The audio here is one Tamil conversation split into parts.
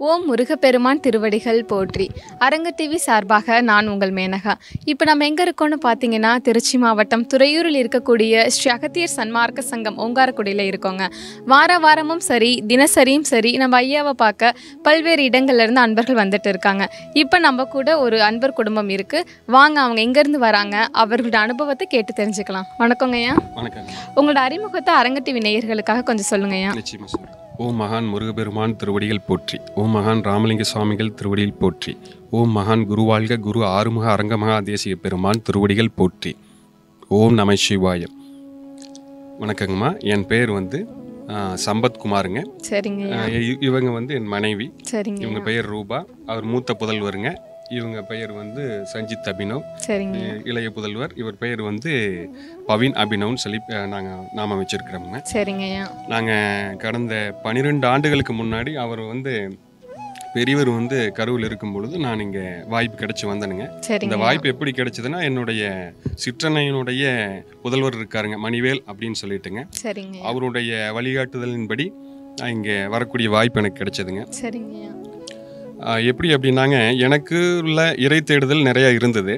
ஓம் முருகப்பெருமான் திருவடிகள் போற்றி அரங்க டிவி சார்பாக நான் உங்கள் மேனகா இப்போ நம்ம எங்கே இருக்கோம்னு பார்த்தீங்கன்னா திருச்சி மாவட்டம் துறையூரில் இருக்கக்கூடிய ஸ்ரீ அகத்தியர் சன்மார்க்க சங்கம் ஓங்காரக்குடியில் இருக்கோங்க வார வாரமும் சரி தினசரியும் சரி நம்ம ஐயாவை பார்க்க பல்வேறு இடங்கள்ல இருந்து அன்பர்கள் வந்துட்டு இருக்காங்க இப்போ நம்ம கூட ஒரு அன்பர் குடும்பம் இருக்குது வாங்க அவங்க எங்கேருந்து வராங்க அவர்களோட அனுபவத்தை கேட்டு தெரிஞ்சுக்கலாம் வணக்கங்க ஐயா வணக்கம் உங்களோட அறிமுகத்தை அரங்க டிவி நேயர்களுக்காக கொஞ்சம் சொல்லுங்க ஐயா நிச்சயமா சொல்றேன் ஓம் மகான் முருகபெருமான் திருவடிகள் போற்றி ஓம் மகான் ராமலிங்க சுவாமிகள் திருவடியில் போற்றி ஓம் மகான் குருவாழ்க குரு ஆறுமுக அரங்கமகா தேசிய பெருமான் திருவடிகள் போற்றி ஓம் நம சிவாயம் வணக்கங்கம்மா என் பேர் வந்து ஆ, சம்பத்குமாருங்க சரிங்க ஆ, ஐயா இ- இவங்க வந்து என் மனைவி சரிங்க இவங்க ஐயா பெயர் ரூபா அவர் மூத்த புதல்வருங்க இவங்க பெயர் வந்து சஞ்சித் அபினவ் சரிங்க ஐயா. இ- இளைய புதல்வர் இவர் பெயர் வந்து பவின் அபினவ்னு சொல்லி நாங்கள் நாம வச்சிருக்கிறோமுங்க சரிங்க ஐயா நாங்கள் கடந்த பன்னிரெண்டு ஆண்டுகளுக்கு முன்னாடி அவர் வந்து பெரியவர் வந்து கருவில் இருக்கும் பொழுது நான் இங்கே வாய்ப்பு கிடைச்சி வந்தேனுங்க இந்த சரிங்க ஐயா. வாய்ப்பு எப்படி கிடைச்சதுன்னா என்னுடைய சிற்றன்னையினுடைய புதல்வர் இருக்காருங்க மணிவேல் அப்படின்னு சொல்லிட்டுங்க சரிங்க ஐயா. அவருடைய வழிகாட்டுதலின்படி நான் இங்கே வரக்கூடிய வாய்ப்பு எனக்கு கிடைச்சதுங்க சரிங்க ஐயா. ஆஹ் எப்படி அப்படின்னாங்க எனக்கு உள்ள இறை தேடுதல் நிறையா இருந்தது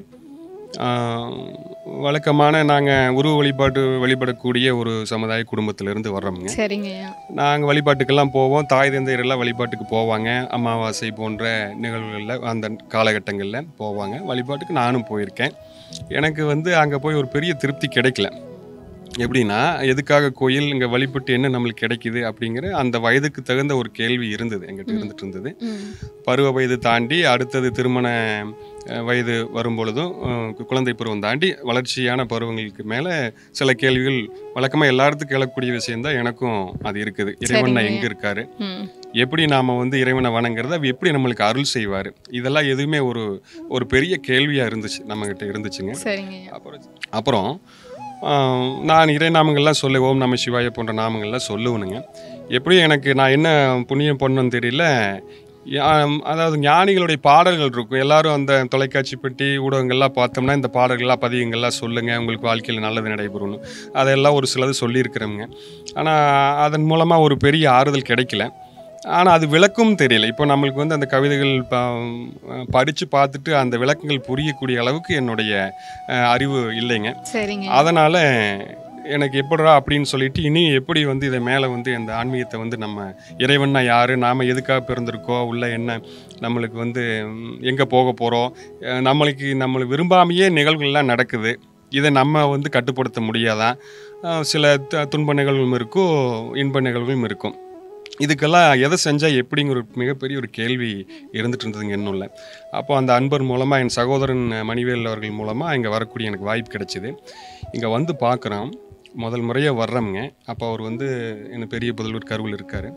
ஆஹ் வழக்கமான நாங்கள் உருவ வழிபாட்டு வழிபடக்கூடிய ஒரு சமுதாய குடும்பத்திலிருந்து வர்றோமுங்க சரிங்க ஐயா. நாங்கள் வழிபாட்டுக்கெல்லாம் போவோம் தாய் தந்தையரெல்லாம் வழிபாட்டுக்கு போவாங்க அமாவாசை போன்ற நிகழ்வுகளில் அந்த காலகட்டங்களில் போவாங்க வழிபாட்டுக்கு நானும் போயிருக்கேன் எனக்கு வந்து அங்கே போய் ஒரு பெரிய திருப்தி கிடைக்கல எப்படின்னா எதுக்காக கோயில் இங்கே வழிபட்டு என்ன நம்மளுக்கு கிடைக்குது அப்படிங்கிற அந்த வயதுக்கு தகுந்த ஒரு கேள்வி இருந்தது எங்கிட்ட இருந்துட்டு இருந்தது ம். பருவ வயது தாண்டி அடுத்தது திருமண அஹ், வயது வரும்பொழுதும் அஹ், குழந்தை பருவம் தாண்டி வளர்ச்சியான பருவங்களுக்கு மேலே சில கேள்விகள் வழக்கமாக எல்லாத்துக்கும் கேளக்கூடிய விஷயம்தான் எனக்கும் அது இருக்குது இறைவன் சரிங்க. எங்கே இருக்காரு ம். எப்படி நாம் வந்து இறைவனை வணங்குறது அவர் எப்படி நம்மளுக்கு அருள் செய்வார் இதெல்லாம் எதுவுமே ஒரு ஒரு பெரிய கேள்வியாக இருந்துச்சு நம்மக்கிட்ட இருந்துச்சுங்க சரிங்க ஐயா. அப்புறம் அப்புறம் ஆஹ், நான் இறை நாமங்கள்லாம் சொல்ல ஓம் நம சிவாய போன்ற நாமங்கள்லாம் சொல்லுவனுங்க எப்படியும் எனக்கு நான் என்ன புண்ணியம் பண்ணணும்னு தெரியல யா- அதாவது ஞானிகளுடைய பாடல்கள் இருக்கும் எல்லாரும் அந்த தொலைக்காட்சி பெட்டி ஊடகங்கள்லாம் பார்த்தோம்னா இந்த பாடல்கள்லாம் பதியங்கள்லாம் சொல்லுங்கள் உங்களுக்கு வாழ்க்கையில் நல்லது நடைபெறும்னு அதெல்லாம் ஒரு சிலது சொல்லியிருக்கிறோங்க ஆனால் அதன் மூலமாக ஒரு பெரிய ஆறுதல் கிடைக்கல ஆனால் அது விளக்கும் தெரியல இப்போ நம்மளுக்கு வந்து அந்த கவிதைகள் படித்து பார்த்துட்டு அந்த விளக்கங்கள் புரியக்கூடிய அளவுக்கு என்னுடைய அஹ், அறிவு இல்லைங்க சரிங்க ஐயா. அதனால் எனக்கு எப்படிடா அப்படின்னு சொல்லிட்டு இனி எப்படி வந்து இதை மேலே வந்து இந்த ஆன்மீகத்தை வந்து நம்ம இறைவன்னா யார் நாம் எதுக்காக பிறந்திருக்கோம் உள்ள என்ன நம்மளுக்கு வந்து எங்கே போக போகிறோம் நம்மளுக்கு நம்மளுக்கு விரும்பாமையே நிகழ்வுகள்லாம் நடக்குது இதை நம்ம வந்து கட்டுப்படுத்த முடியாதான் அஹ் சில த- துன்ப நிகழ்வும் இருக்கும் இன்ப நிகழ்வும் இருக்கும் இதுக்கெல்லாம் எதை செஞ்சால் எப்படிங்கிற ஒரு மிகப்பெரிய ஒரு கேள்வி இருந்துட்டு இருந்ததுங்க என்னுள்ள அப்போ அந்த அன்பர் மூலமாக என் சகோதரன் மணிவேல் அவர்கள் மூலமாக இங்கே வரக்கூடிய எனக்கு வாய்ப்பு கிடைச்சிது இங்கே வந்து பார்க்குறோம் முதல் முறையாக வர்றோம்ங்க அப்போ அவர் வந்து எனக்கு பெரிய புதல்வர் கருவில் இருக்கார்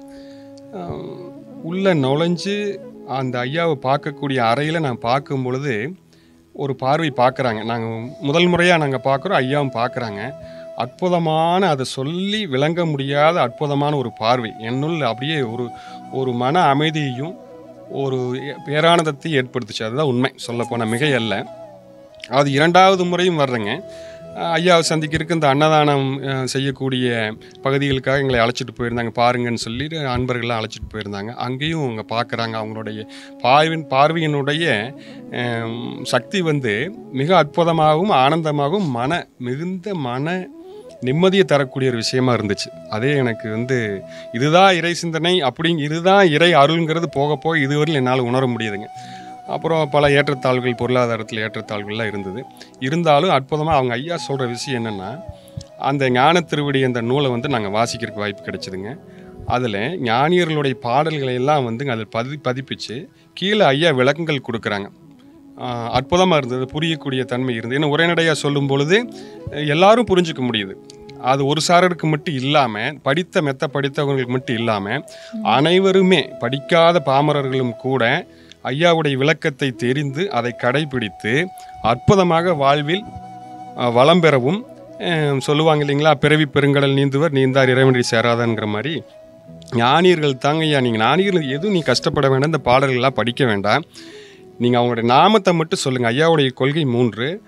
உள்ளே நுழைஞ்சு அந்த ஐயாவை பார்க்கக்கூடிய அறையில் நான் பார்க்கும் பொழுது ஒரு பார்வை பார்க்குறாங்க நாங்கள் முதல் முறையாக நாங்கள் பார்க்குறோம் ஐயாவும் பார்க்குறாங்க அற்புதமான அதை சொல்லி விளங்க முடியாத அற்புதமான ஒரு பார்வை என்னுள் அப்படியே ஒரு ஒரு மன அமைதியையும் ஒரு பேரானந்தத்தை ஏற்படுத்துச்சு அதுதான் உண்மை சொல்லப்போனால் மிகை அல்ல அது இரண்டாவது முறையும் வர்றேங்க அஹ் ஐயாவை சந்திக்கிறதுக்கு இந்த அன்னதானம் அஹ், செய்யக்கூடிய பகுதிகளுக்காக எங்களை அழைச்சிட்டு போயிருந்தாங்க பாருங்கன்னு சொல்லிட்டு அன்பர்கள்லாம் அழைச்சிட்டு போயிருந்தாங்க அங்கேயும் அவங்க பார்க்குறாங்க அவங்களுடைய பார்வையின் பார்வையினுடைய அஹ், சக்தி வந்து மிக அற்புதமாகவும் ஆனந்தமாகவும் மன மிகுந்த மன நிம்மதியை தரக்கூடிய ஒரு விஷயமா இருந்துச்சு அதே எனக்கு வந்து இதுதான் இறை சிந்தனை அப்படிங்க இதுதான் இறை அருள்ங்கிறது போக போக இதுவரையில் என்னால் உணர முடியுதுங்க அப்புறம் பல ஏற்றத்தாழ்வுகள் பொருளாதாரத்தில் ஏற்றத்தாழ்வுகள்லாம் இருந்தது இருந்தாலும் அற்புதமாக அவங்க ஐயா சொல்கிற விஷயம் என்னென்னா அந்த ஞான திருவடி அந்த நூலை வந்து நாங்கள் வாசிக்கிறதுக்கு வாய்ப்பு கிடைச்சிதுங்க அதில் ஞானியர்களுடைய பாடல்களை எல்லாம் வந்து அதில் பதி பதிப்பிச்சு கீழே ஐயா விளக்கங்கள் கொடுக்குறாங்க அற்புதமாக இருந்தது புரியக்கூடிய தன்மை இருந்தது ஏன்னா உரைநடையாக சொல்லும் பொழுது அஹ், எல்லாரும் புரிஞ்சுக்க முடியுது அது ஒரு சாரருக்கு மட்டும் இல்லாமல் படித்த மெத்த படித்தவங்களுக்கு மட்டும் இல்லாமல் அனைவருமே படிக்காத பாமரர்களும் கூட ஐயாவுடைய விளக்கத்தை தெரிந்து அதை கடைபிடித்து அற்புதமாக வாழ்வில் அஹ், வளம் பெறவும் அஹ், சொல்லுவாங்க இல்லைங்களா பிறவி பெருங்கடல் நீந்துவர் நீந்தார் இறைவனடி சேராதங்கிற மாதிரி ஞானியர்கள் தாங்க ஐயா நீங்கள் ஞானியர்கள் எதுவும் நீ கஷ்டப்பட வேண்டாம் இந்த பாடல்கள்லாம் படிக்க வேண்டாம் நீங்கள் அவங்களுடைய நாமத்தை மட்டும் சொல்லுங்கள் ஐயாவுடைய கொள்கை மூன்று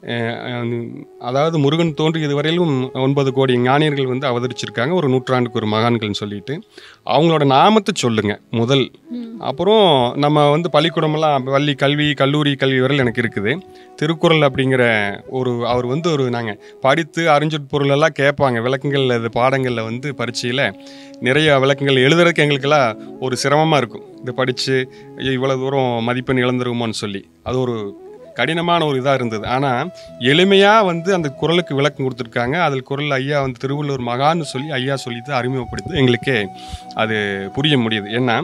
அஹ், அஹ், அதாவது முருகன் தோன்றியது வரையிலும் ஒன்பது கோடி ஞானியர்கள் வந்து அவதரிச்சிருக்காங்க ஒரு நூற்றாண்டுக்கு ஒரு மகான்கள்னு சொல்லிட்டு அவங்களோட நாமத்தை சொல்லுங்க முதல் அப்புறம் நம்ம வந்து பள்ளிக்கூடமெல்லாம் பள்ளி கல்வி கல்லூரி கல்வி வரையில் எனக்கு இருக்குது திருக்குறள் அப்படிங்கிற ஒரு அவர் வந்து ஒரு நாங்கள் படித்து அறிஞ்சொற் பொருளெல்லாம் கேட்பாங்க விளக்கங்கள் அது பாடங்களில் வந்து பரீட்சையில் நிறைய விளக்கங்கள் எழுதுறதுக்கு எங்களுக்கெல்லாம் ஒரு சிரமமாக இருக்கும் இதை படித்து இவ்வளோ தூரம் மதிப்பெண் இழந்துருவோமோன்னு சொல்லி அது ஒரு கடினமான ஒரு இதாக இருந்தது ஆனால் எளிமையாக வந்து அந்த குரலுக்கு விளக்கம் கொடுத்துருக்காங்க அதில் குரல் ஐயா வந்து திருவள்ளுவர் மகான்னு சொல்லி ஐயா சொல்லி தான் அறிமுகப்படுத்தி எங்களுக்கே அது புரிய முடியுது ஏன்னா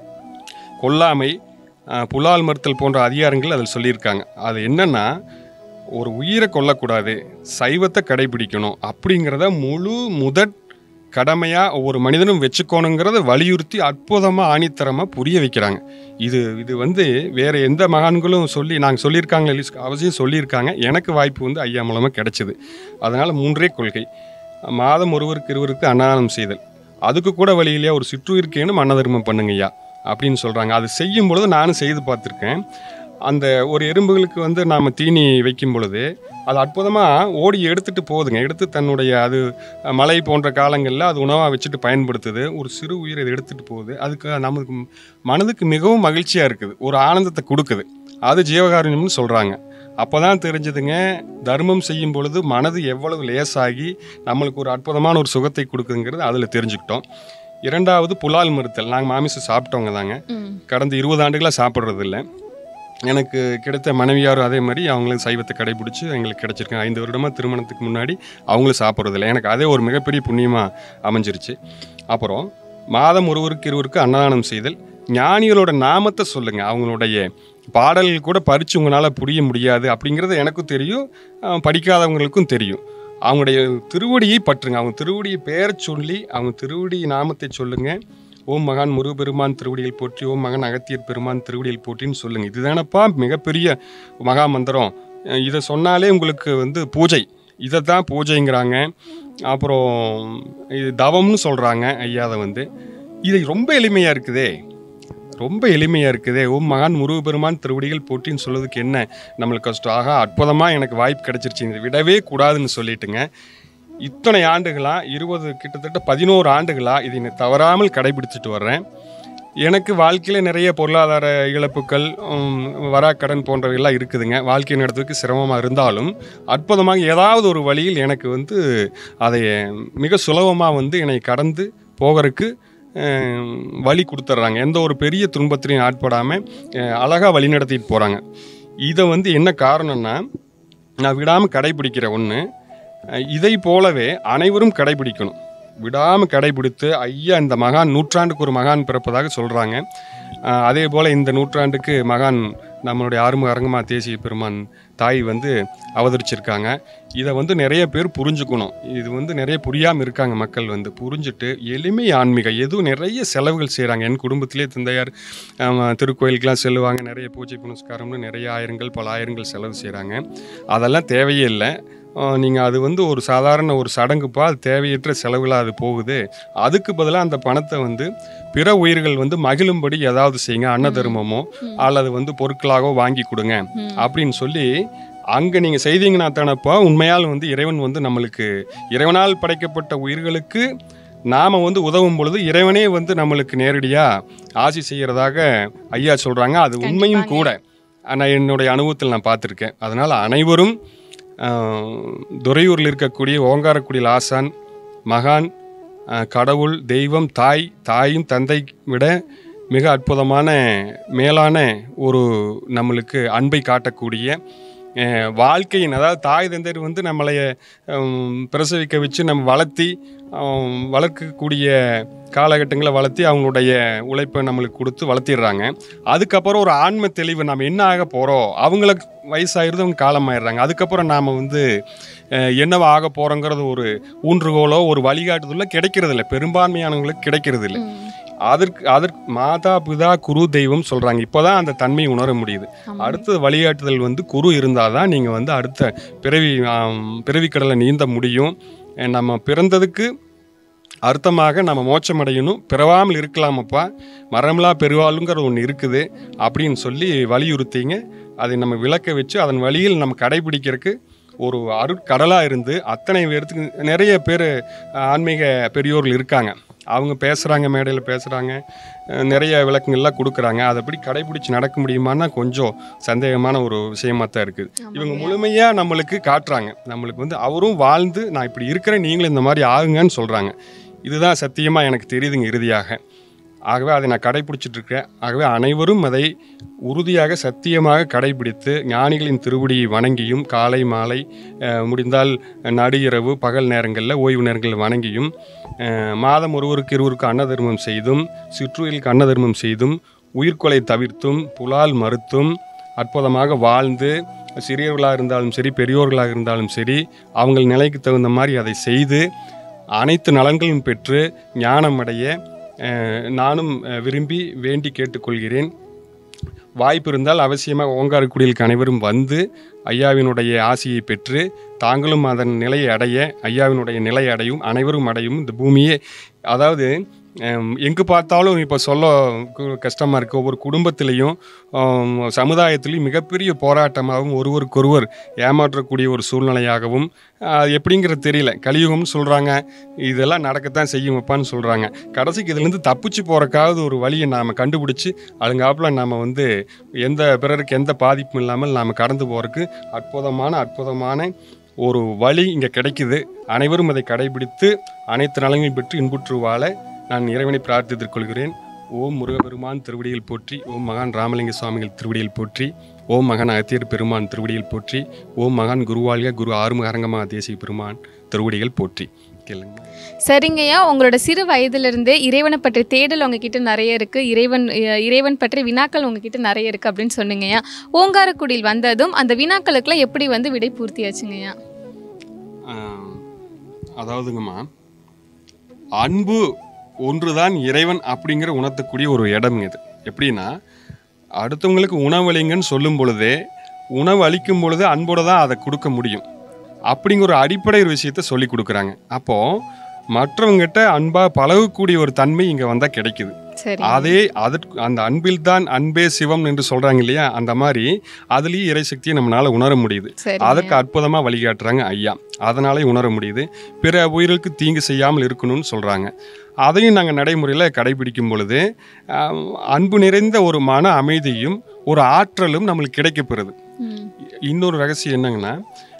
கொல்லாமை அஹ், புலால் மறுத்தல் போன்ற அதிகாரங்கள் அதில் சொல்லியிருக்காங்க அது என்னன்னா ஒரு உயிரை கொல்லக்கூடாது சைவத்தை கடைபிடிக்கணும் அப்படிங்கிறத முழு முதற் கடமையாக ஒவ்வொரு மனிதனும் வச்சுக்கணுங்கிறத வலியுறுத்தி அற்புதமாக ஆணித்தரமாக புரிய வைக்கிறாங்க இது இது வந்து வேறு எந்த மகான்களும் சொல்லி நாங்கள் சொல்லியிருக்காங்க அவசியம் சொல்லியிருக்காங்க எனக்கு வாய்ப்பு வந்து ஐயா மூலமாக கிடைச்சிது அதனால் மூன்றே கொள்கை மாதம் ஒருவருக்கு இருவருக்கு அன்னதானம் செய்தல் அதுக்கு கூட வழி இல்லையா ஒரு சிற்றுயிர்க்கேனும் அன்னதர்மம் பண்ணுங்க ஐயா அப்படின்னு சொல்கிறாங்க அது செய்யும் பொழுது நானும் செய்து பார்த்துருக்கேன் அந்த ஒரு எறும்புகளுக்கு வந்து நாம் தீனி வைக்கும் பொழுது அது அற்புதமாக ஓடி எடுத்துகிட்டு போகுதுங்க எடுத்து தன்னுடைய அது அஹ், மழை போன்ற காலங்களில் அது உணவாக வச்சுட்டு பயன்படுத்துது ஒரு சிறு உயிர் அதை எடுத்துகிட்டு போகுது அதுக்கு நமக்கு மனதுக்கு மிகவும் மகிழ்ச்சியாக இருக்குது ஒரு ஆனந்தத்தை கொடுக்குது அது ஜீவகாருண்யம்னு சொல்கிறாங்க அப்போ தான் தெரிஞ்சதுங்க தர்மம் செய்யும் பொழுது மனது எவ்வளவு லேசாகி நம்மளுக்கு ஒரு அற்புதமான ஒரு சுகத்தை கொடுக்குங்கிறது அதில் தெரிஞ்சுக்கிட்டோம் இரண்டாவது புலால் மறுத்தல் நாங்கள் மாமிசம் சாப்பிட்டவங்க தாங்க ம் கடந்த இருபது ஆண்டுகளாக சாப்பிட்றது இல்ல எனக்கு கிடைத்த மனைவியாரும் அதே மாதிரி அவங்களும் சைவத்தை கடைபிடிச்சி எங்களுக்கு கிடைச்சிருக்காங்க ஐந்து வருடமாக திருமணத்துக்கு முன்னாடி அவங்களும் சாப்பிட்றதில்ல எனக்கு அதே ஒரு மிகப்பெரிய புண்ணியமாக அமைஞ்சிருச்சு அப்புறம் மாதம் ஒருவருக்கு இருவருக்கு அன்னதானம் செய்தல் ஞானிகளோட நாமத்தை சொல்லுங்கள் அவங்களுடைய பாடல்கள் கூட பறித்து உங்களால் புரிய முடியாது அப்படிங்கிறது எனக்கும் தெரியும் அஹ், படிக்காதவங்களுக்கும் தெரியும் அவங்களுடைய திருவடியை பற்றுங்க அவங்க திருவடியை பேரை சொல்லி அவங்க திருவடி நாமத்தை சொல்லுங்கள் ஓம் மகான் முருகப்பெருமான் திருவடியில் போற்றி ஓம் மகன் அகத்தியர் பெருமான் திருவடியில் போற்றின்னு சொல்லுங்கள் இதுதானப்பா மிகப்பெரிய மகா மந்திரம் அஹ் இதை சொன்னாலே உங்களுக்கு வந்து பூஜை இதை தான் பூஜைங்கிறாங்க அப்புறம் இது தவம்னு சொல்கிறாங்க ஐயா அதை வந்து இது ரொம்ப எளிமையாக இருக்குதே ரொம்ப எளிமையாக இருக்குதே ஓம் மகான் முருகப்பெருமான் திருவடிகள் போற்றின்னு சொல்றதுக்கு என்ன நம்மளுக்கு கஷ்டம் ஆகா அற்புதமாக எனக்கு வாய்ப்பு கிடைச்சிருச்சு இதை விடவே கூடாதுன்னு சொல்லிட்டுங்க இத்தனை ஆண்டுகளாக இருபது கிட்டத்தட்ட பதினோரு ஆண்டுகளாக இதை நான் தவறாமல் கடைபிடிச்சிட்டு வர்றேன் எனக்கு வாழ்க்கையில் நிறைய பொருளாதார இழப்புகள் உம், வராக்கடன் போன்றவையெல்லாம் இருக்குதுங்க வாழ்க்கை நடத்துறதுக்கு சிரமமாக இருந்தாலும் அற்புதமாக ஏதாவது ஒரு வழியில் எனக்கு வந்து அதை மிக சுலபமாக வந்து என்னை கடந்து போகிறதுக்கு அஹ், வழி கொடுத்துட்றாங்க எந்த ஒரு பெரிய துன்பத்திலையும் ஆட்படாமல் அழகாக வழி நடத்திட்டு போகிறாங்க இதை வந்து என்ன காரணம்னா நான் விடாமல் கடைபிடிக்கிற ஒன்று இதை போலவே அனைவரும் கடைபிடிக்கணும் விடாமல் கடைபிடித்து ஐயா இந்த மகான் நூற்றாண்டுக்கு ஒரு மகான் பிறப்பதாக சொல்கிறாங்க அதே போல் இந்த நூற்றாண்டுக்கு மகான் நம்மளுடைய ஆறுமுக அரங்கமா தேசிய பெருமான் தாய் வந்து அவதரிச்சிருக்காங்க இதை வந்து நிறைய பேர் புரிஞ்சுக்கணும் இது வந்து நிறைய புரியாமல் இருக்காங்க மக்கள் வந்து புரிஞ்சுட்டு எளிமை ஆன்மீகம் எதுவும் நிறைய செலவுகள் செய்கிறாங்க என் குடும்பத்திலே தந்தையார் ஆமா, திருக்கோயிலுக்கெல்லாம் செல்லுவாங்க நிறைய பூஜை புனஸ்காரம்னு நிறைய ஆயிரங்கள் பல ஆயிரங்கள் செலவு செய்கிறாங்க அதெல்லாம் தேவையே இல்லை நீங்கள் அது வந்து ஒரு சாதாரண ஒரு சடங்குப்பா அது தேவையற்ற செலவுலாம் அது போகுது அதுக்கு பதிலாக அந்த பணத்தை வந்து பிற உயிர்கள் வந்து மகிழும்படி ஏதாவது செய்யுங்க அன்ன தர்மமோ அல்லது வந்து பொருட்களாகவோ வாங்கி கொடுங்க ம். அப்படின்னு சொல்லி அங்கே நீங்கள் செய்தீங்கன்னா தானப்பா உண்மையால் வந்து இறைவன் வந்து நம்மளுக்கு இறைவனால் படைக்கப்பட்ட உயிர்களுக்கு நாம் வந்து உதவும் பொழுது இறைவனே வந்து நம்மளுக்கு நேரடியாக ஆசி செய்கிறதாக ஐயா சொல்கிறாங்க அது உண்மையும் கூட நான் என்னுடைய அனுபவத்தில் நான் பார்த்துருக்கேன் அதனால் அனைவரும் ஆஹ், துறையூரில் இருக்கக்கூடிய ஓங்காரக்குடியில் ஆசான் மகான் ஆஹ், கடவுள் தெய்வம் தாய் தாயும் தந்தை விட மிக அற்புதமான மேலான ஒரு நம்மளுக்கு அன்பை காட்டக்கூடிய அஹ், வாழ்க்கையின் அதாவது தாய் தந்தையர் வந்து நம்மளை ஹம், பிரசவிக்க வச்சு நம்ம வளர்த்தி ஹம், வளர்க்கக்கூடிய காலகட்டங்களை வளர்த்தி அவங்களுடைய உழைப்பை நம்மளுக்கு கொடுத்து வளர்த்திடுறாங்க அதுக்கப்புறம் ஒரு ஆன்ம தெளிவு நம்ம என்ன ஆக போகிறோம் அவங்களுக்கு வயசாயிருது அவங்க காலமாயிடுறாங்க அதுக்கப்புறம் நாம் வந்து அஹ், என்னவா ஆக போகிறோங்கிறது ஒரு ஊன்றுகோலோ ஒரு வழிகாட்டுதலோ கிடைக்கிறது இல்லை பெரும்பான்மையானவங்களுக்கு கிடைக்கிறது இல்லை ம். அதற்கு அதற்கு மாதா பிதா குரு தெய்வம் சொல்கிறாங்க இப்போ தான் அந்த தன்மையை உணர முடியுது ஆமா. அடுத்த வழிகாட்டுதல் வந்து குரு இருந்தால் தான் நீங்கள் வந்து அடுத்த பிறவி ஆம், பிறவிக்கடலை நீந்த முடியும் அஹ் நம்ம பிறந்ததுக்கு அர்த்தமாக நம்ம மோட்சம் அடையணும் பிறவாமல் இருக்கலாமப்பா மரம்லா பெருவாளுங்கிற ஒன்று இருக்குது அப்படின்னு சொல்லி வலியுறுத்திங்க அதை நம்ம விளக்க வச்சு அதன் வழியில் நம்ம கடைபிடிக்கிறதுக்கு ஒரு அருட்கடலாக இருந்து அத்தனை பேர்த்துக்கு நிறைய பேர் ஆன்மீக பெரியோர்கள் இருக்காங்க அவங்க பேசுகிறாங்க மேடையில் பேசுகிறாங்க நிறைய விளக்கங்கள்லாம் கொடுக்குறாங்க அதை எப்படி கடைபிடிச்சு நடக்க முடியுமான்னா கொஞ்சம் சந்தேகமான ஒரு விஷயமா தான் இருக்குது இவங்க முழுமையாக நம்மளுக்கு காட்டுறாங்க நம்மளுக்கு வந்து அவரும் வாழ்ந்து நான் இப்படி இருக்கிறேன் நீங்களும் இந்த மாதிரி ஆகுங்கன்னு சொல்கிறாங்க இதுதான் சத்தியமாக எனக்கு தெரியுதுங்க இறுதியாக ஆகவே அதை நான் கடைபிடிச்சிட்டு இருக்கேன் ஆகவே அனைவரும் அதை உறுதியாக சத்தியமாக கடைபிடித்து ஞானிகளின் திருவடியை வணங்கியும் காலை மாலை அஹ், முடிந்தால் நடு இரவு பகல் நேரங்களில் ஓய்வு நேரங்களில் வணங்கியும் அஹ், மாதம் ஒருவருக்கு இருவருக்கு அன்னதர்மம் செய்தும் சிற்றுயிலுக்கு அன்னதர்மம் செய்தும் உயிர்கொலை தவிர்த்தும் புலால் மறுத்தும் அற்புதமாக வாழ்ந்து சிறியவர்களாக இருந்தாலும் சரி பெரியோர்களாக இருந்தாலும் சரி அவங்கள் நிலைக்கு தகுந்த மாதிரி அதை செய்து அனைத்து நலன்களும் பெற்று ஞானம் அடைய அஹ், நானும் அஹ், விரும்பி வேண்டி கேட்டுக்கொள்கிறேன் வாய்ப்பு இருந்தால் அவசியமாக ஓங்காரக்குடிலுக்கு அனைவரும் வந்து ஐயாவினுடைய ஆசியை பெற்று தாங்களும் அதன் நிலையை அடைய ஐயாவினுடைய நிலை அடையும் அனைவரும் அடையும் இந்த பூமியே அதாவது ஹம், எங்கு பார்த்தாலும் இப்போ சொல்ல கு- கஷ்டமாக இருக்குது ஒவ்வொரு குடும்பத்திலையும் ஹம், சமுதாயத்திலையும் மிகப்பெரிய போராட்டமாகவும் ஒருவருக்கொருவர் ஏமாற்றக்கூடிய ஒரு சூழ்நிலையாகவும் அது எப்படிங்கிறது தெரியல கலியுகம்னு சொல்கிறாங்க இதெல்லாம் நடக்கத்தான் செய்யும் வைப்பான்னு சொல்கிறாங்க கடைசிக்கு இதுலேருந்து தப்பிச்சு போகிறக்காவது ஒரு வழியை நாம் கண்டுபிடிச்சி அதுங்காப்பில் நாம் வந்து எந்த பிறருக்கு எந்த பாதிப்பும் இல்லாமல் நாம் கடந்து போகிறதுக்கு அற்புதமான அற்புதமான ஒரு வழி இங்கே கிடைக்குது அனைவரும் அதை கடைபிடித்து அனைத்து நலங்களையும் பெற்று இன்புற்று வாழ நான் இறைவனை பிரார்த்தித்துக் கொள்கிறேன் ஓம் முருகபெருமான் திருவடியில் போற்றி ஓம் மகான் ராமலிங்க சுவாமிகள் திருவடியில் போற்றி ஓம் மகான் அகத்தியர் பெருமான் திருவடியில் போற்றி ஓம் மகான் குருவாளிய குரு ஆறுமுக அரங்கமா தேசிய பெருமான் திருவடிகள் போற்றி கேளுங்க சரிங்கய்யா உங்களோட சிறு வயதிலிருந்தே இறைவனை பற்றிய தேடல் உங்ககிட்ட நிறைய இருக்கு இறைவன் அஹ், இறைவன் பற்றிய வினாக்கள் உங்ககிட்ட நிறைய இருக்கு அப்படின்னு சொன்னீங்கய்யா ஓங்காரக்குடியில் வந்ததும் அந்த வினாக்களுக்கெல்லாம் எப்படி வந்து விடை பூர்த்தியாச்சுங்கய்யா ஆம், அதாவதுங்கம்மா அன்பு ஒன்றுதான் இறைவன் அப்படிங்கிற உணர்த்தக்கூடிய ஒரு இடம் இது எப்படின்னா அடுத்தவங்களுக்கு உணவளிங்கன்னு சொல்லும் பொழுதே உணவு அளிக்கும் பொழுது அன்போடு தான் அதை கொடுக்க முடியும் அப்படிங்கிற ஒரு அடிப்படை ஒரு விஷயத்த சொல்லி கொடுக்குறாங்க அப்போது மற்றவங்ககிட்ட அன்பாக பழகக்கூடிய ஒரு தன்மை இங்கே வந்தால் கிடைக்குது சரி அதே அதற்கு அந்த அன்பில் தான் அன்பே சிவம் என்று சொல்கிறாங்க இல்லையா அந்த மாதிரி அதுலேயும் இறைசக்தியை நம்மளால் உணர முடியுது சரி அதற்கு அற்புதமாக வழிகாட்டுறாங்க ஐயா அதனாலே உணர முடியுது பிற உயிருக்கு தீங்கு செய்யாமல் இருக்கணும்னு சொல்கிறாங்க அதையும் நாங்கள் நடைமுறையில் கடைபிடிக்கும் பொழுது ஆம், அன்பு நிறைந்த ஒரு மன அமைதியும் ஒரு ஆற்றலும் நம்மளுக்கு கிடைக்கப்பெறுது ம். இன்னொரு ரகசியம் என்னங்கன்னா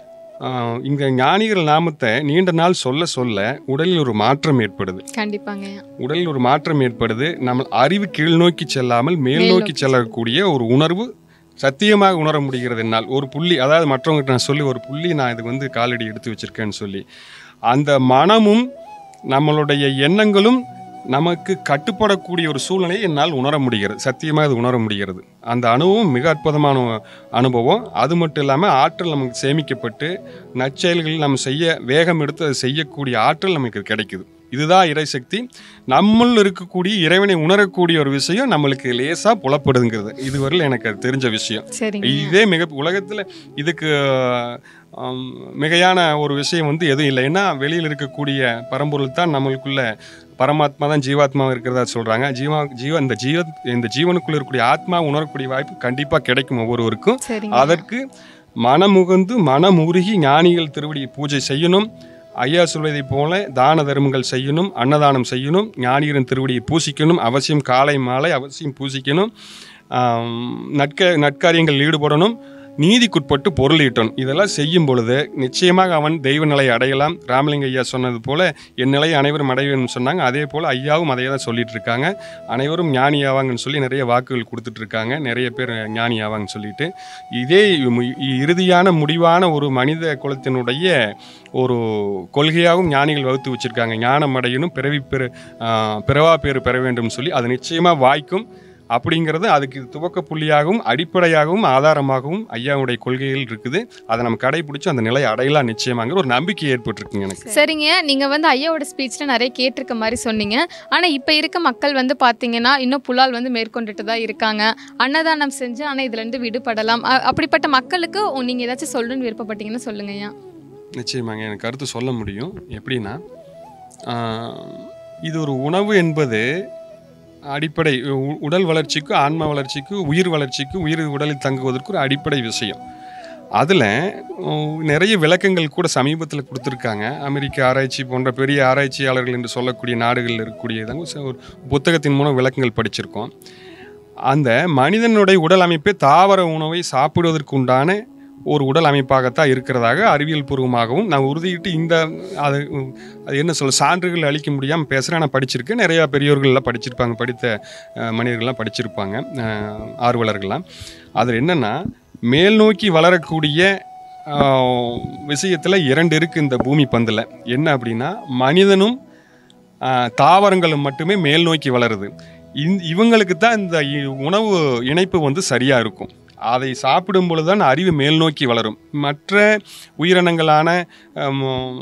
இங்கே ஞானிகள் நாமத்தை நீண்ட நாள் சொல்ல சொல்ல உடலில் ஒரு மாற்றம் ஏற்படுது கண்டிப்பாங்கய்யா உடலில் ஒரு மாற்றம் ஏற்படுது நம்ம அறிவு கீழ் நோக்கி செல்லாமல் மேல் மேல் நோக்கி நோக்கி செல்லக்கூடிய ஒரு உணர்வு சத்தியமாக உணர முடிகிறது என்னால் ஒரு புள்ளி அதாவது மற்றவங்ககிட்ட நான் சொல்லி ஒரு புள்ளி நான் இது வந்து காலடி எடுத்து வச்சிருக்கேன்னு சொல்லி அந்த மனமும் நம்மளுடைய எண்ணங்களும் நமக்கு கட்டுப்படக்கூடிய ஒரு சூழ்நிலையை என்னால் உணர முடிகிறது சத்தியமாக அது உணர முடிகிறது அந்த அனுபவம் மிக அற்புதமான அனுபவம் அது மட்டும் இல்லாமல் ஆற்றல் நமக்கு சேமிக்கப்பட்டு நற்செயல்களில் நம்ம செய்ய வேகம் எடுத்து அதை செய்யக்கூடிய ஆற்றல் நமக்கு கிடைக்குது இதுதான் இறைசக்தி நம்மள் இருக்கக்கூடிய இறைவனை உணரக்கூடிய ஒரு விஷயம் நம்மளுக்கு லேசாக புலப்படுதுங்கிறது இதுவரையில் எனக்கு அது தெரிஞ்ச விஷயம் சரிங்க இதே மிக உலகத்தில் இதுக்கு ஆம், மிகையான ஒரு விஷயம் வந்து எதுவும் இல்லை ஏன்னா வெளியில் இருக்கக்கூடிய பரம்பொருள் தான் நம்மளுக்குள்ள பரமாத்மா தான் ஜீவாத்மா இருக்கிறதா சொல்கிறாங்க ஜீவா ஜீவ இந்த ஜீவ இந்த ஜீவனுக்குள்ள இருக்கக்கூடிய ஆத்மா உணரக்கூடிய வாய்ப்பு கண்டிப்பாக கிடைக்கும் ஒவ்வொருவருக்கும் சரிங்க அதற்கு மனமுகந்து மனமுருகி ஞானிகள் திருவடி பூஜை செய்யணும் ஐயா சொல்வதைப் போல தான தர்மங்கள் செய்யணும் அன்னதானம் செய்யணும் ஞானியரின் திருவடியை பூசிக்கணும் அவசியம் காலை மாலை அவசியம் பூசிக்கணும் ஆம், நட்க நட்காரியங்கள் ஈடுபடணும் நீதிக்குட்பட்டு பொருள் ஈட்டணும் இதெல்லாம் செய்யும் பொழுது நிச்சயமாக அவன் தெய்வ நிலையை அடையலாம் ராமலிங்க ஐயா சொன்னது போல என் நிலையை அனைவரும் அடைய வேணும்னு சொன்னாங்க அதே போல் ஐயாவும் அதே தான் சொல்லிட்டு இருக்காங்க அனைவரும் ஞானி ஆவாங்கன்னு சொல்லி நிறைய வாக்குகள் கொடுத்துட்டு இருக்காங்க நிறைய பேர் ஞானி ஆவாங்கன்னு சொல்லிட்டு இதே மு- இறுதியான முடிவான ஒரு மனித குலத்தினுடைய ஒரு கொள்கையாகவும் ஞானிகள் வகுத்து வச்சிருக்காங்க ஞானம் அடையணும் பிறவி பெரு ஆஹ் பிறவா பேறு பெற வேண்டும் சொல்லி அது நிச்சயமாக வாய்க்கும் அப்படிங்கிறது அதுக்கு துவக்க புள்ளியாகவும் அடிப்படையாகவும் ஆதாரமாகவும் ஐயாவுடைய கொள்கைகள் இருக்குது அதை நம்ம கடைபிடிச்சு அந்த நிலையை அடையலாம் நிச்சயமாங்கிற ஒரு நம்பிக்கை ஏற்பட்டிருக்குங்க எனக்கு சரிங்க நீங்கள் வந்து ஐயாவோட ஸ்பீச்சில் நிறைய கேட்டிருக்க மாதிரி சொன்னீங்க ஆனால் இப்போ இருக்க மக்கள் வந்து பார்த்தீங்கன்னா இன்னும் புலால் வந்து மேற்கொண்டுட்டு தான் இருக்காங்க அன்னதானம் செஞ்சு ஆனால் இதுலேருந்து விடுபடலாம் அ- அப்படிப்பட்ட மக்களுக்கு நீங்கள் ஏதாச்சும் சொல்லணும்னு விருப்பப்பட்டீங்கன்னா சொல்லுங்க ஐயா நிச்சயமாங்க எனக்கு கருத்து சொல்ல முடியும் எப்படின்னா ஆஹ், இது ஒரு உணவு என்பது அடிப்படை உ- உடல் வளர்ச்சிக்கு ஆன்ம வளர்ச்சிக்கு உயிர் வளர்ச்சிக்கு உயிர் உடலில் தங்குவதற்கு ஒரு அடிப்படை விஷயம் அதில் நிறைய விளக்கங்கள் கூட சமீபத்தில் கொடுத்துருக்காங்க அமெரிக்க ஆராய்ச்சி போன்ற பெரிய ஆராய்ச்சியாளர்கள் என்று சொல்லக்கூடிய நாடுகளில் இருக்கக்கூடியதாங்க ச- ஒரு புத்தகத்தின் மூலம் விளக்கங்கள் படிச்சிருக்கோம் அந்த மனிதனுடைய உடல் அமைப்பே தாவர உணவை சாப்பிடுவதற்கு உண்டான ஒரு உடல் அமைப்பாகத்தான் இருக்கிறதாக அறிவியல் பூர்வமாகவும் நான் உறுதியிட்டு இந்த அது அது என்ன சொல்ல சான்றுகள் அளிக்க முடியாமல் பேசுகிறேன் நான் படிச்சிருக்கேன் நிறையா பெரியோர்கள்லாம் படிச்சிருப்பாங்க படித்த அஹ், மனிதர்கள்லாம் படிச்சிருப்பாங்க அஹ், ஆர்வலர்கள்லாம் அதில் என்னென்னா மேல் நோக்கி வளரக்கூடிய விஷயத்தில் இரண்டு இருக்குது இந்த பூமி பந்தில் என்ன அப்படின்னா மனிதனும் ஆஹ், தாவரங்களும் மட்டுமே மேல் நோக்கி வளருது இந் இவங்களுக்கு தான் இந்த இ- உணவு இணைப்பு வந்து சரியாக இருக்கும் அதை சாப்பிடும் பொழுது தான் அறிவு மேல் நோக்கி வளரும் மற்ற உயிரினங்களான ஆம்,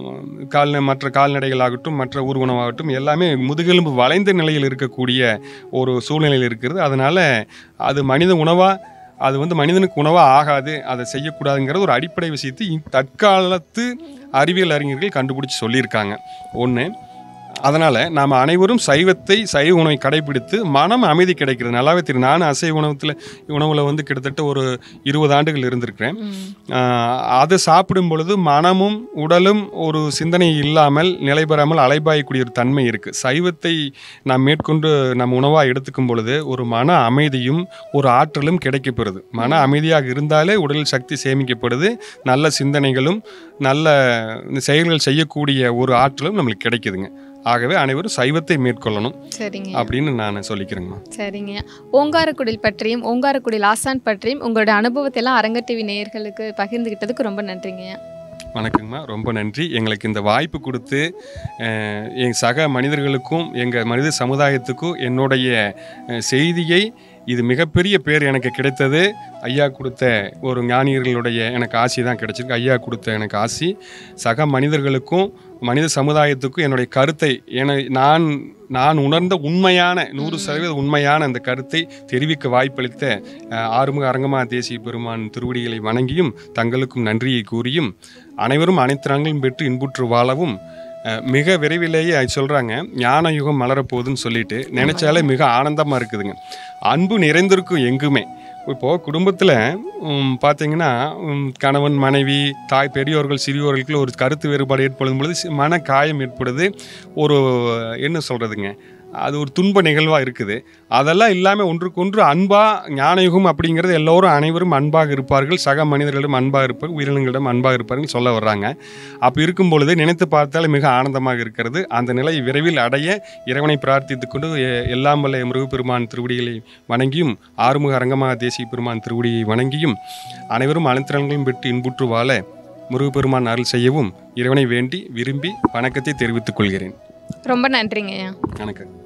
கால்ந மற்ற கால்நடைகளாகட்டும் மற்ற ஊர்வனமாகட்டும் எல்லாமே முதுகெலும்பு வளைந்த நிலையில் இருக்கக்கூடிய ஒரு சூழ்நிலையில் இருக்கிறது அதனால் அது மனித உணவாக அது வந்து மனிதனுக்கு உணவாக ஆகாது அதை செய்யக்கூடாதுங்கிற ஒரு அடிப்படை விஷயத்தை இ- தற்காலத்து அறிவியல் அறிஞர்கள் கண்டுபிடிச்சி சொல்லியிருக்காங்க ஒன்று அதனால் நாம் அனைவரும் சைவத்தை சைவ உணவை கடைபிடித்து மனம் அமைதி கிடைக்கிறது நல்லாவே தெரியும் நானும் அசைவ உணவத்தில் உணவில் வந்து கிட்டத்தட்ட ஒரு இருபது ஆண்டுகள் இருந்திருக்கிறேன் ம். ஆஹ் அதை சாப்பிடும் பொழுது மனமும் உடலும் ஒரு சிந்தனை இல்லாமல் நிலை பெறாமல் அலைபாயக்கூடிய ஒரு தன்மை இருக்குது சைவத்தை நாம் மேற்கொண்டு நம் உணவாக எடுத்துக்கும் பொழுது ஒரு மன அமைதியும் ஒரு ஆற்றலும் கிடைக்கப்பெறுது மன அமைதியாக இருந்தாலே உடலில் சக்தி சேமிக்கப்படுது நல்ல சிந்தனைகளும் நல்ல செயல்கள் செய்யக்கூடிய ஒரு ஆற்றலும் நம்மளுக்கு கிடைக்குதுங்க ஆகவே அனைவரும் சைவத்தை மேற்கொள்ளணும் சரிங்க அப்படின்னு நான் சொல்லிக்கிறேங்கம்மா சரிங்க ஓங்காரக்குடில் பற்றியும் ஓங்காரக்குடில் ஆசான் பற்றியும் உங்களோட அனுபவத்தை எல்லாம் அரங்க டிவி நேயர்களுக்கு பகிர்ந்துகிட்டதுக்கு ரொம்ப நன்றிங்க வணக்கங்கம்மா ரொம்ப நன்றி எங்களுக்கு இந்த வாய்ப்பு கொடுத்து அஹ், என் சக மனிதர்களுக்கும் எங்கள் மனித சமுதாயத்துக்கும் என்னுடைய அஹ், செய்தியை இது மிகப்பெரிய பேர் எனக்கு கிடைத்தது ஐயா கொடுத்த ஒரு ஞானியர்களுடைய எனக்கு ஆசி தான் கிடைச்சிருக்கு ஐயா கொடுத்த எனக்கு ஆசி சக மனிதர்களுக்கும் மனித சமுதாயத்துக்கும் என்னுடைய கருத்தை என நான் நான் உணர்ந்த உண்மையான நூறு சதவீத உண்மையான அந்த கருத்தை தெரிவிக்க வாய்ப்பளித்த அஹ், ஆறுமுக அரங்கமா தேசிய பெருமான் திருவடிகளை வணங்கியும் தங்களுக்கும் நன்றியை கூறியும் அனைவரும் அனைத்து நலன்களும் பெற்று இன்புற்று வாழவும் அஹ், மிக விரைவிலேயே அது சொல்கிறாங்க ஞான யுகம் மலரப்போகுதுன்னு சொல்லிட்டு நினைச்சாலே மிக ஆனந்தமாக இருக்குதுங்க அன்பு நிறைந்திருக்கும் எங்குமே இப்போது குடும்பத்தில் பார்த்தீங்கன்னா உம், கணவன் மனைவி தாய் பெரியோர்கள் சிறியோர்களுக்கு ஒரு கருத்து வேறுபாடு ஏற்படும் பொழுது சி- மன காயம் ஏற்படுது ஒரு என்ன சொல்கிறதுங்க அது ஒரு துன்ப நிகழ்வாக இருக்குது அதெல்லாம் இல்லாமல் ஒன்றுக்கொன்று அன்பாக ஞானயுகம் அப்படிங்கிறது எல்லோரும் அனைவரும் அன்பாக இருப்பார்கள் சக மனிதர்களிடம் அன்பாக இருப்பார்கள் உயிரினங்களிடம் அன்பாக இருப்பார்கள் சொல்ல வர்றாங்க அப்போ இருக்கும் பொழுது நினைத்து பார்த்தாலே மிக ஆனந்தமாக இருக்கிறது அந்த நிலை விரைவில் அடைய இறைவனை பிரார்த்தித்துக் கொண்டு எ- எல்லாம் வல்ல முருகப்பெருமான் திருவடிகளை வணங்கியும் ஆறுமுக அரங்கமாக தேசிய பெருமான் திருவடியை வணங்கியும் அனைவரும் அனைத்து நலன்களும் பெற்று இன்புற்று வாழ முருகப்பெருமான் அருள் செய்யவும் இறைவனை வேண்டி விரும்பி வணக்கத்தை தெரிவித்துக் கொள்கிறேன் ரொம்ப நன்றிங்கய்யா வணக்கம்